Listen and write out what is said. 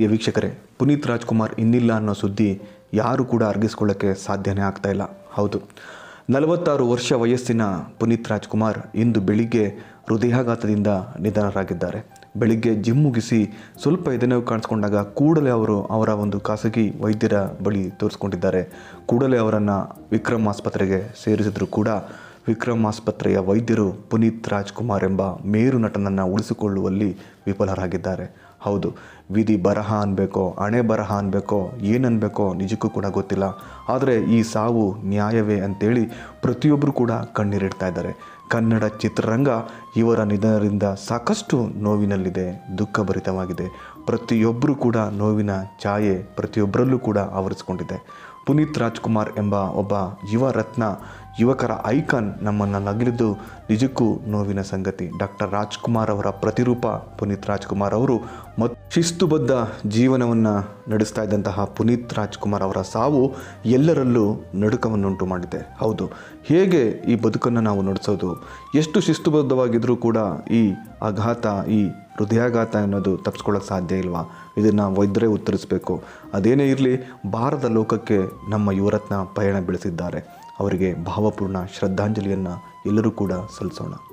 ಈ ವೀಕ್ಷಕರೇ ಪುನೀತ್ ರಾಜ್ಕುಮಾರ್ ಇನ್ನಿಲ್ಲ ಅನ್ನೋ ಸುದ್ದಿ ಯಾರು ಕೂಡ ಅರ್ಗಿಸ್ಕೊಳ್ಳೋಕ್ಕೆ ಸಾಧ್ಯನೇ ಆಗ್ತಾ ಇಲ್ಲ ಹೌದು ನಲವತ್ತಾರು ವರ್ಷ ವಯಸ್ಸಿನ ಪುನೀತ್ ರಾಜ್ಕುಮಾರ್ ಇಂದು ಬೆಳಿಗ್ಗೆ ಹೃದಯಾಘಾತದಿಂದ ನಿಧನರಾಗಿದ್ದಾರೆ ಬೆಳಿಗ್ಗೆ ಜಿಮ್ ಮುಗಿಸಿ ಸ್ವಲ್ಪ ಎದೆನೋವು ಕಾಣಿಸ್ಕೊಂಡಾಗ ಕೂಡಲೇ ಅವರು ಅವರ ಒಂದು ಖಾಸಗಿ ವೈದ್ಯರ ಬಳಿ ತೋರಿಸ್ಕೊಂಡಿದ್ದಾರೆ ಕೂಡಲೇ ಅವರನ್ನು ವಿಕ್ರಮ್ ಆಸ್ಪತ್ರೆಗೆ ಸೇರಿಸಿದ್ರು ಕೂಡ ವಿಕ್ರಮ್ ಆಸ್ಪತ್ರೆಯ ವೈದ್ಯರು ಪುನೀತ್ ರಾಜ್ಕುಮಾರ್ ಎಂಬ ಮೇರು ನಟನನ್ನು ಉಳಿಸಿಕೊಳ್ಳುವಲ್ಲಿ ವಿಫಲರಾಗಿದ್ದಾರೆ ಹೌದು ವಿಧಿ ಬರಹ ಅನ್ಬೇಕೋ ಹಣೆ ಬರಹ ಅನ್ಬೇಕೋ ಏನನ್ಬೇಕೋ ನಿಜಕ್ಕೂ ಕೂಡ ಗೊತ್ತಿಲ್ಲ ಆದರೆ ಈ ಸಾವು ನ್ಯಾಯವೇ ಅಂತೇಳಿ ಪ್ರತಿಯೊಬ್ಬರು ಕೂಡ ಕಣ್ಣೀರಿಡ್ತಾ ಇದ್ದಾರೆ ಕನ್ನಡ ಚಿತ್ರರಂಗ ಇವರ ನಿಧನದಿಂದ ಸಾಕಷ್ಟು ನೋವಿನಲ್ಲಿದೆ ದುಃಖಭರಿತವಾಗಿದೆ ಪ್ರತಿಯೊಬ್ಬರು ಕೂಡ ನೋವಿನ ಛಾಯೆ ಪ್ರತಿಯೊಬ್ಬರಲ್ಲೂ ಕೂಡ ಆವರಿಸ್ಕೊಂಡಿದೆ ಪುನೀತ್ ರಾಜ್ಕುಮಾರ್ ಎಂಬ ಒಬ್ಬ ಯುವ ರತ್ನ ಯುವಕರ ಐಕಾನ್ ನಮ್ಮನ್ನು ನಗಲಿದ್ದು ನಿಜಕ್ಕೂ ನೋವಿನ ಸಂಗತಿ ಡಾಕ್ಟರ್ ರಾಜ್ಕುಮಾರ್ ಅವರ ಪ್ರತಿರೂಪ ಪುನೀತ್ ರಾಜ್ಕುಮಾರ್ ಅವರು ಮತ್ತು ಶಿಸ್ತುಬದ್ಧ ಜೀವನವನ್ನು ನಡೆಸ್ತಾ ಇದ್ದಂತಹ ಪುನೀತ್ ರಾಜ್ಕುಮಾರ್ ಅವರ ಸಾವು ಎಲ್ಲರಲ್ಲೂ ನಡುಕವನ್ನುಂಟು ಮಾಡಿದೆ ಹೌದು ಹೇಗೆ ಈ ಬದುಕನ್ನು ನಾವು ನಡೆಸೋದು ಎಷ್ಟು ಶಿಸ್ತುಬದ್ಧವಾಗಿದ್ದರೂ ಕೂಡ ಈ ಆಘಾತ ಈ ಹೃದಯಾಘಾತ ಅನ್ನೋದು ತಪ್ಪಿಸ್ಕೊಳ್ಳೋಕೆ ಸಾಧ್ಯ ಇಲ್ವಾ ಇದನ್ನು ವೈದ್ಯರೇ ಉತ್ತರಿಸಬೇಕು ಅದೇನೇ ಇರಲಿ ಭಾರತ ಲೋಕಕ್ಕೆ ನಮ್ಮ ಯುವರತ್ನ ಪಯಣ ಬೆಳೆಸಿದ್ದಾರೆ ಅವರಿಗೆ ಭಾವಪೂರ್ಣ ಶ್ರದ್ಧಾಂಜಲಿಯನ್ನು ಎಲ್ಲರೂ ಕೂಡ ಸಲ್ಲಿಸೋಣ